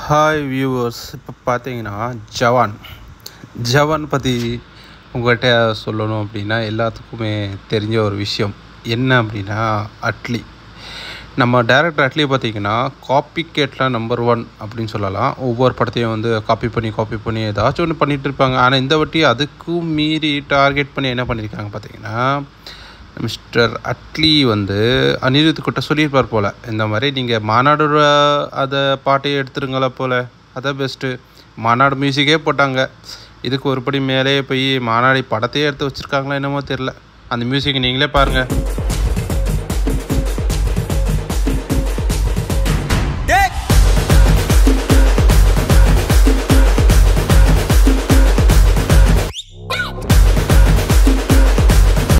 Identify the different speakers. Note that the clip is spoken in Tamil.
Speaker 1: ஹாய் வியூவர்ஸ் இப்போ பார்த்தீங்கன்னா ஜவான் ஜவான் பற்றி உங்கள்கிட்ட சொல்லணும் அப்படின்னா எல்லாத்துக்குமே தெரிஞ்ச ஒரு விஷயம் என்ன அப்படின்னா அட்லி நம்ம டேரக்டர் அட்லி பார்த்தீங்கன்னா காப்பி கேட்டில் நம்பர் ஒன் அப்படின்னு சொல்லலாம் ஒவ்வொரு படத்தையும் வந்து காப்பி பண்ணி காப்பி பண்ணி ஏதாச்சும் ஒன்று பண்ணிகிட்டு இருப்பாங்க ஆனால் இந்த வாட்டி அதுக்கும் மீறி டார்கெட் பண்ணி என்ன பண்ணியிருக்காங்க பார்த்தீங்கன்னா மிஸ்டர் அட்லி வந்து அனிருத் கிட்ட சொல்லியிருப்பார் போல் இந்த மாதிரி நீங்கள் மாநாடோட அதை பாட்டையே எடுத்துருங்களா போல் அதான் பெஸ்ட்டு மாநாடு மியூசிக்கே போட்டாங்க இதுக்கு ஒருபடி மேலே போய் மாநாடு படத்தையே எடுத்து வச்சுருக்காங்களா என்னமோ தெரில அந்த மியூசிக் நீங்களே பாருங்கள்